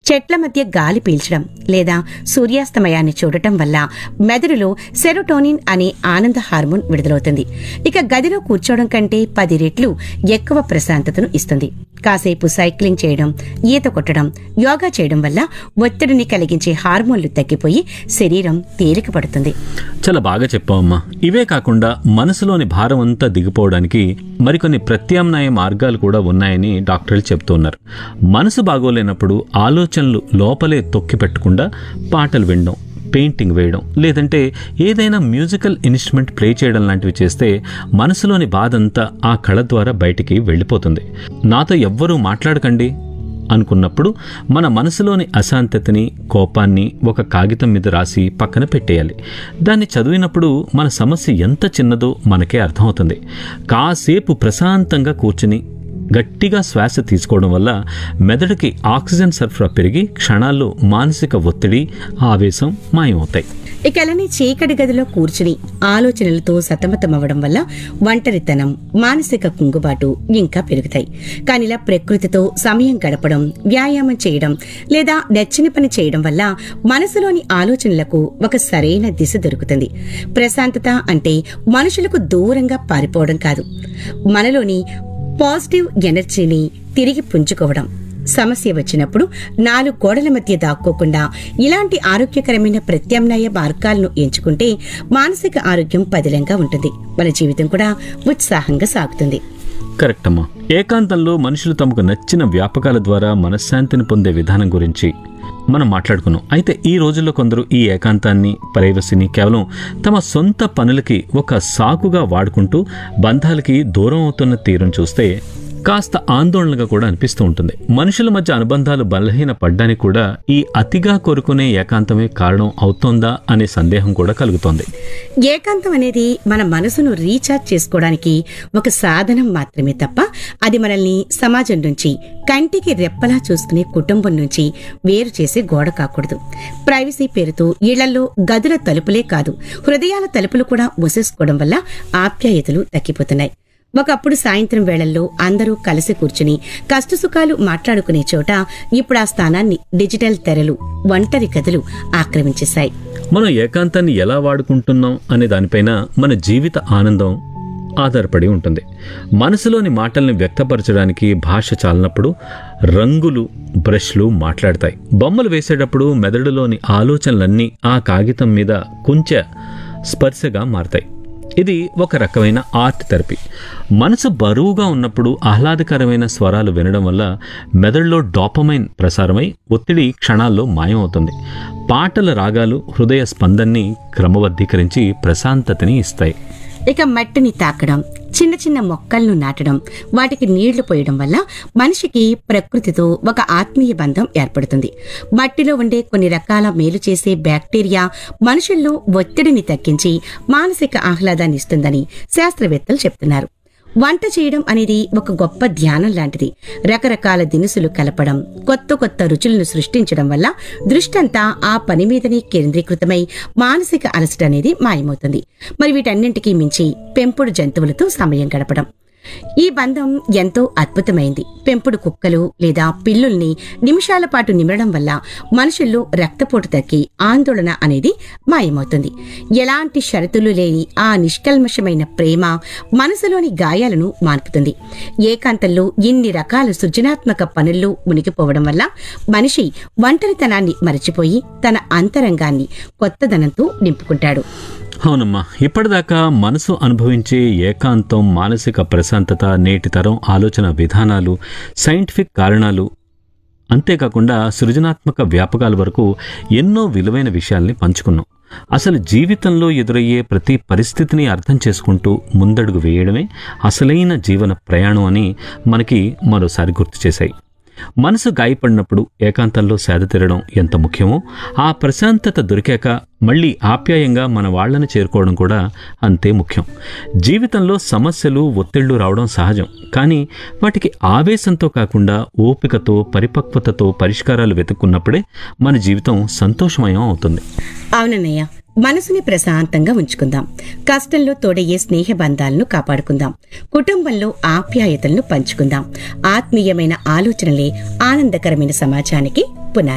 చెట్ల మధ్య గాలి పీల్చడం లేదా సూర్యాస్తమయాన్ని చూడటం వల్ల మెదడులో సెరోటోనిన్ అనే ఆనంద హార్మోన్ విడుదలవుతుంది ఇక గదిలో కూర్చోవడం కంటే పది రెట్లు ఎక్కువ ప్రశాంతతను ఇస్తుంది కాసేపు సైక్లింగ్ చేయడం ఈత కొట్టడం యోగా చేయడం వల్ల ఒత్తిడిని కలిగించే హార్మోన్లు తగ్గిపోయి శరీరం తేలిక పడుతుంది చాలా బాగా చెప్పావమ్మా ఇవే కాకుండా మనసులోని భారం అంతా దిగిపోవడానికి మరికొన్ని ప్రత్యామ్నాయ మార్గాలు కూడా ఉన్నాయని డాక్టర్లు చెప్తున్నారు మనసు బాగోలేనప్పుడు ఆలోచనలు లోపలే తొక్కి పెట్టకుండా పాటలు వినడం పెయింటింగ్ వేయడం లేదంటే ఏదైనా మ్యూజికల్ ఇన్స్ట్రుమెంట్ ప్లే చేయడం లాంటివి చేస్తే మనసులోని బాధ అంతా ఆ కళ ద్వారా బయటికి వెళ్ళిపోతుంది నాతో ఎవ్వరూ మాట్లాడకండి అనుకున్నప్పుడు మన మనసులోని అశాంతతని కోపాన్ని ఒక కాగితం మీద రాసి పక్కన పెట్టేయాలి దాన్ని చదివినప్పుడు మన సమస్య ఎంత చిన్నదో మనకే అర్థమవుతుంది కాసేపు ప్రశాంతంగా కూర్చుని గట్టిగా శ్వాస తీసుకోవడం వల్ల మెదడుకి ఆక్సిజన్ సరఫరా పెరిగి క్షణాల్లో మానసిక ఒత్తిడి ఆవేశం మాయమవుతాయి ఇక అలానే చీకటి గదిలో కూర్చుని ఆలోచనలతో సతమతమవ్వడం వల్ల ఒంటరితనం మానసిక కుంగుబాటు ఇంకా పెరుగుతాయి కానీ ఇలా ప్రకృతితో సమయం గడపడం వ్యాయామం చేయడం లేదా నచ్చిన పని చేయడం వల్ల మనసులోని ఆలోచనలకు ఒక సరైన దిశ దొరుకుతుంది ప్రశాంతత అంటే మనుషులకు దూరంగా పారిపోవడం కాదు మనలోని పాజిటివ్ ఎనర్జీని తిరిగి పుంజుకోవడం సమస్య వచ్చినప్పుడు నాలుగు గోడల మధ్య దాక్కోకుండా ఇలాంటి ఆరోగ్యకరమైన ప్రత్యామ్నాయ మార్గాలను ఎంచుకుంటే మానసిక ఆరోగ్యం పదిలంగా ఉంటుంది మన జీవితం కూడా ఉత్సాహంగా సాగుతుంది కరెక్ట్ అమ్మా ఏకాంతంలో మనుషులు తమకు నచ్చిన వ్యాపకాల ద్వారా మనశ్శాంతిని పొందే విధానం గురించి మనం మాట్లాడుకున్నాం అయితే ఈ రోజుల్లో కొందరు ఈ ఏకాంతాన్ని ప్రైవసీని కేవలం తమ సొంత పనులకి ఒక సాకుగా వాడుకుంటూ బంధాలకి దూరం అవుతున్న తీరును చూస్తే కాస్త ఆందోళనగా కూడా అనిపిస్తూ ఉంటుంది మనుషుల మధ్య అనుబంధాలు బలహీన పడ్డానికి కూడా ఈ అతిగా కోరుకునే ఏకాంతమే కారణం అవుతోందా అనే సందేహం కూడా కలుగుతోంది ఏకాంతం అనేది మన మనసును రీఛార్జ్ చేసుకోవడానికి ఒక సాధనం మాత్రమే తప్ప అది మనల్ని సమాజం నుంచి కంటికి రెప్పలా చూసుకునే కుటుంబం నుంచి వేరు చేసే గోడ కాకూడదు ప్రైవసీ పేరుతో ఇళ్లలో గదుల తలుపులే కాదు హృదయాల తలుపులు కూడా మూసేసుకోవడం వల్ల ఆప్యాయతలు తగ్గిపోతున్నాయి ఒకప్పుడు సాయంత్రం వేళల్లో అందరూ కలిసి కూర్చుని కష్టసుఖాలు మాట్లాడుకునే చోట ఇప్పుడు ఆ స్థానాన్ని డిజిటల్ తెరలు ఒంటరి కథలు ఆక్రమించేశాయి మనం ఏకాంతాన్ని ఎలా వాడుకుంటున్నాం అనే దానిపైన మన జీవిత ఆనందం ఆధారపడి ఉంటుంది మనసులోని మాటల్ని వ్యక్తపరచడానికి భాష చాలినప్పుడు రంగులు బ్రష్లు మాట్లాడతాయి బొమ్మలు వేసేటప్పుడు మెదడులోని ఆలోచనలన్నీ ఆ కాగితం మీద కొంచెం స్పర్శగా మారతాయి ఇది ఒక రకమైన ఆర్ట్ థెరపీ మనసు బరువుగా ఉన్నప్పుడు ఆహ్లాదకరమైన స్వరాలు వినడం వల్ల మెదడులో డోపమైన్ ప్రసారమై ఒత్తిడి క్షణాల్లో మాయమవుతుంది పాటల రాగాలు హృదయ స్పందన్ని క్రమబద్ధీకరించి ప్రశాంతతని ఇస్తాయి ఇక మట్టిని తాకడం చిన్న చిన్న మొక్కలను నాటడం వాటికి నీళ్లు పోయడం వల్ల మనిషికి ప్రకృతితో ఒక ఆత్మీయ బంధం ఏర్పడుతుంది మట్టిలో ఉండే కొన్ని రకాల మేలు చేసే బ్యాక్టీరియా మనుషుల్లో ఒత్తిడిని తగ్గించి మానసిక ఆహ్లాదాన్ని ఇస్తుందని శాస్త్రవేత్తలు చెప్తున్నారు వంట చేయడం అనేది ఒక గొప్ప ధ్యానం లాంటిది రకరకాల దినుసులు కలపడం కొత్త కొత్త రుచులను సృష్టించడం వల్ల దృష్టంతా ఆ పని మీదనే కేంద్రీకృతమై మానసిక అలసట అనేది మాయమవుతుంది మరి వీటన్నింటికీ మించి పెంపుడు జంతువులతో సమయం గడపడం ఈ బంధం ఎంతో అద్భుతమైంది పెంపుడు కుక్కలు లేదా పిల్లుల్ని నిమిషాల పాటు నిమరడం వల్ల మనుషుల్లో రక్తపోటు తగ్గి ఆందోళన అనేది మాయమవుతుంది ఎలాంటి షరతులు లేని ఆ నిష్కల్మషమైన ప్రేమ మనసులోని గాయాలను మాన్పుతుంది ఏకాంతంలో ఇన్ని రకాల సృజనాత్మక పనుల్లో మునిగిపోవడం వల్ల మనిషి ఒంటరితనాన్ని మరచిపోయి తన అంతరంగాన్ని కొత్తదనంతో నింపుకుంటాడు అవునమ్మా ఇప్పటిదాకా మనసు అనుభవించే ఏకాంతం మానసిక ప్రశాంతత నేటి తరం ఆలోచన విధానాలు సైంటిఫిక్ కారణాలు అంతేకాకుండా సృజనాత్మక వ్యాపకాల వరకు ఎన్నో విలువైన విషయాల్ని పంచుకున్నాం అసలు జీవితంలో ఎదురయ్యే ప్రతి పరిస్థితిని అర్థం చేసుకుంటూ ముందడుగు వేయడమే అసలైన జీవన ప్రయాణం అని మనకి మరోసారి గుర్తు చేశాయి మనసు గాయపడినప్పుడు ఏకాంతంలో సేద తీరడం ఎంత ముఖ్యమో ఆ ప్రశాంతత దొరికాక మళ్ళీ ఆప్యాయంగా మన వాళ్ళని చేరుకోవడం కూడా అంతే ముఖ్యం జీవితంలో సమస్యలు ఒత్తిళ్లు రావడం సహజం కానీ వాటికి ఆవేశంతో కాకుండా ఓపికతో పరిపక్వతతో పరిష్కారాలు వెతుక్కున్నప్పుడే మన జీవితం సంతోషమయం అవుతుంది అవునన్నయ్య మనసుని ప్రశాంతంగా ఉంచుకుందాం కష్టంలో తోడయ్యే స్నేహ బంధాలను కాపాడుకుందాం కుటుంబంలో ఆప్యాయతలను పంచుకుందాం ఆత్మీయమైన ఆలోచనలే ఆనందకరమైన సమాజానికి